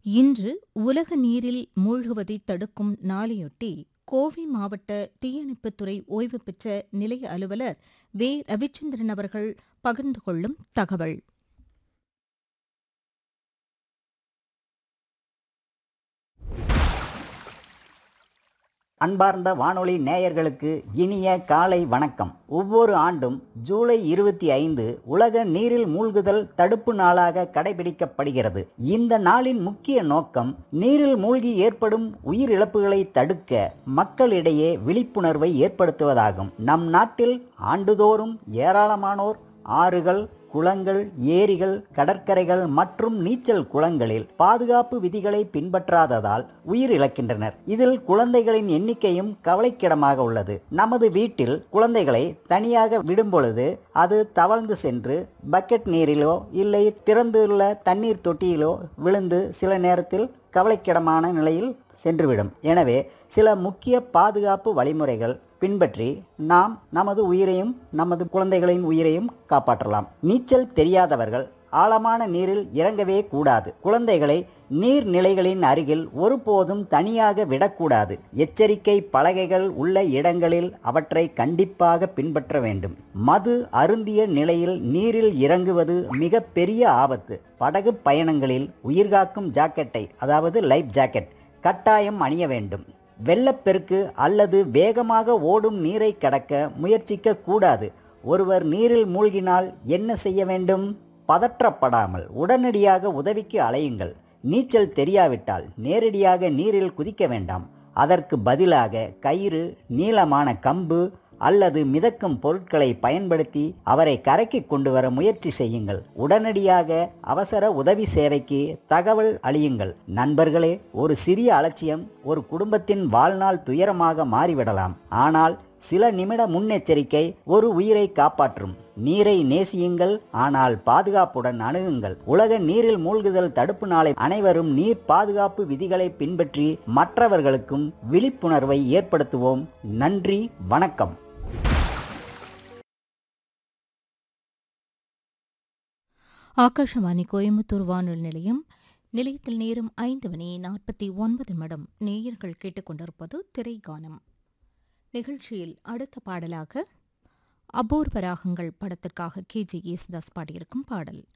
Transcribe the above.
இன்று உலக நீரில் மூழ்குவதை தடுக்கும் நாளையொட்டி கோவை மாவட்ட தீயணைப்புத்துறை ஓய்வு பெற்ற நிலைய அலுவலர் வே ரவிச்சந்திரன் அவர்கள் பகிர்ந்து கொள்ளும் தகவல் அன்பார்ந்த வானொலி நேயர்களுக்கு இனிய காலை வணக்கம் ஒவ்வொரு ஆண்டும் ஜூலை இருபத்தி ஐந்து உலக நீரில் மூழ்குதல் தடுப்பு நாளாக கடைபிடிக்கப்படுகிறது இந்த நாளின் முக்கிய நோக்கம் நீரில் மூழ்கி ஏற்படும் உயிரிழப்புகளை தடுக்க மக்களிடையே விழிப்புணர்வை ஏற்படுத்துவதாகும் நம் நாட்டில் ஆண்டுதோறும் ஏராளமானோர் ஆறுகள் குளங்கள் ஏரிகள் கடற்கரைகள் மற்றும் நீச்சல் குளங்களில் பாதுகாப்பு விதிகளை பின்பற்றாததால் உயிரிழக்கின்றனர் இதில் குழந்தைகளின் எண்ணிக்கையும் கவலைக்கிடமாக உள்ளது நமது வீட்டில் குழந்தைகளை தனியாக விடும் பொழுது அது தவழ்ந்து சென்று பக்கெட் நீரிலோ இல்லை திறந்துள்ள தண்ணீர் தொட்டியிலோ விழுந்து சில நேரத்தில் கவலைக்கிடமான நிலையில் சென்றுவிடும் எனவே சில முக்கிய பாதுகாப்பு வழிமுறைகள் பின்பற்றி நாம் நமது உயிரையும் நமது குழந்தைகளின் உயிரையும் காப்பாற்றலாம் நீச்சல் தெரியாதவர்கள் ஆழமான நீரில் இறங்கவே கூடாது குழந்தைகளை நீர்நிலைகளின் அருகில் ஒருபோதும் தனியாக விடக்கூடாது எச்சரிக்கை பலகைகள் உள்ள இடங்களில் அவற்றை கண்டிப்பாக பின்பற்ற வேண்டும் மது அருந்திய நிலையில் நீரில் இறங்குவது மிக பெரிய ஆபத்து படகு பயணங்களில் உயிர்காக்கும் ஜாக்கெட்டை அதாவது லைஃப் ஜாக்கெட் கட்டாயம் அணிய வேண்டும் வெள்ளப்பெருக்கு அல்லது வேகமாக ஓடும் நீரை கடக்க முயற்சிக்க கூடாது ஒருவர் நீரில் மூழ்கினால் என்ன செய்ய வேண்டும் பதற்றப்படாமல் உடனடியாக உதவிக்கு அலையுங்கள் நீச்சல் தெரியாவிட்டால் நேரடியாக நீரில் குதிக்க வேண்டாம் அதற்கு பதிலாக கயிறு நீளமான கம்பு அல்லது மிதக்கும் பொருட்களை பயன்படுத்தி அவரை கரைக்கு கொண்டு வர முயற்சி செய்யுங்கள் உடனடியாக அவசர உதவி சேவைக்கு தகவல் அளியுங்கள் நண்பர்களே ஒரு சிறிய அலட்சியம் ஒரு குடும்பத்தின் வாழ்நாள் துயரமாக மாறிவிடலாம் ஆனால் சில நிமிட முன்னெச்சரிக்கை ஒரு உயிரை காப்பாற்றும் நீரை நேசியுங்கள் ஆனால் பாதுகாப்புடன் அணுகுங்கள் உலக நீரில் மூழ்குதல் தடுப்பு நாளை அனைவரும் நீர் பாதுகாப்பு விதிகளை பின்பற்றி மற்றவர்களுக்கும் விழிப்புணர்வை ஏற்படுத்துவோம் நன்றி வணக்கம் ஆகாஷவாணி கோயம்புத்தூர் வானொலி நிலையம் நிலையத்தில் நேரம் ஐந்து மணி நாற்பத்தி ஒன்பது நிமிடம் நேயர்கள் கேட்டுக்கொண்டிருப்பது திரைகானம் நிகழ்ச்சியில் அடுத்த பாடலாக அபூர்வ ராகங்கள் படத்திற்காக கே ஜி யேசுதாஸ் பாடியிருக்கும் பாடல்